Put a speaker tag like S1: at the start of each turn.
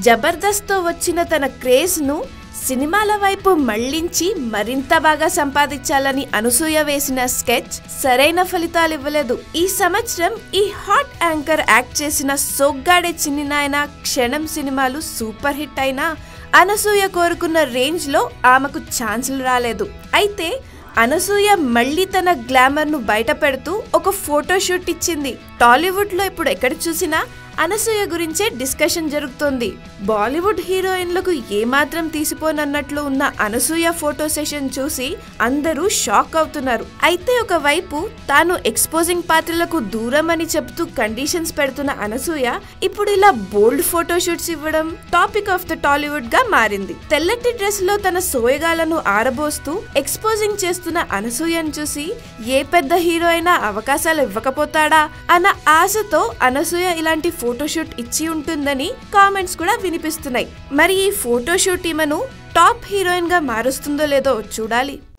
S1: జబర్దస్త్తో వచ్చిన తన క్రేజ్ను సినిమాల వైపు మళ్లించి మరింత బాగా సంపాదించాలని అనసూయ వేసిన స్కెచ్ సరైన ఫలితాలు ఇవ్వలేదు ఈ సంవత్సరం ఈ హాట్ యాంకర్ యాక్ట్ చేసిన సోగ్గాడే చిన్ని నాయన క్షణం సినిమాలు సూపర్ హిట్ అయినా అనసూయ కోరుకున్న రేంజ్ లో ఆమెకు ఛాన్సులు రాలేదు అయితే అనసూయ మళ్ళీ తన గ్లామర్ ను బయట పెడుతూ ఒక ఫోటోషూట్ ఇచ్చింది టాలీవుడ్ లో ఇప్పుడు ఎక్కడ చూసినా అనసూయ గురించే డిస్కషన్ జరుగుతోంది బాలీవుడ్ హీరోయిన్లకు ఏమాత్రం తీసిపోనన్నట్లు ఉన్న అనసూయ ఫోటో సెషన్ చూసి అందరూ షాక్ అవుతున్నారు అయితే ఒకవైపు తాను ఎక్స్పోజింగ్ పాత్రలకు దూరం అని చెప్తూ కండిషన్స్ పెడుతున్న అనసూయ ఇప్పుడు ఇలా బోల్డ్ ఫోటోషూట్స్ ఇవ్వడం టాపిక్ ఆఫ్ ద టాలీవుడ్ గా మారింది తెల్లటి డ్రెస్ లో తన సోయగాలను ఆరబోస్తూ ఎక్స్పోజింగ్ చేస్తున్న అనసూయను చూసి ఏ పెద్ద హీరో అయినా అవకాశాలు ఇవ్వకపోతాడా అన్న ఆశతో అనసూయ ఇలాంటి ఫోటోషూట్ ఇచ్చి ఉంటుందని కామెంట్స్ కూడా వినిపిస్తున్నాయి మరి ఈ ఫోటోషూట్ ఈమెను టాప్ హీరోయిన్ గా మారుస్తుందో లేదో చూడాలి